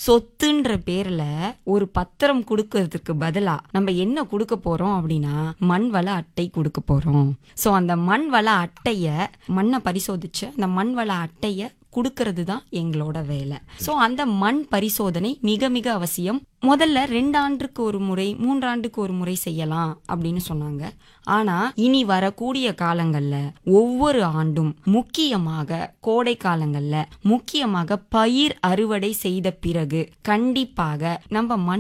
சொத்துன்ற பேர்ல ஒரு பத்திரம் கொடுக்கறதுக்கு பதிலா நம்ம என்ன கொடுக்க போறோம் அப்படின்னா மண் வள அட்டை கொடுக்க போறோம் சோ அந்த மண் வள அட்டைய மண்ணை பரிசோதிச்சு அந்த மண் வள அட்டைய கொடுக்கறது தான் எங்களோட வேலை சோ அந்த மண் பரிசோதனை மிக மிக அவசியம் முதல்ல ரெண்டு ஆண்டுக்கு ஒரு முறை மூன்றாண்டுக்கு ஒரு முறை செய்யலாம் அப்படின்னு சொன்னாங்க ஆனா இனி வரக்கூடிய காலங்கள்ல ஒவ்வொரு ஆண்டும் முக்கியமாக கோடை காலங்கள்ல முக்கியமாக பயிர் அறுவடை செய்த பிறகு கண்டிப்பாக நம்ம மண்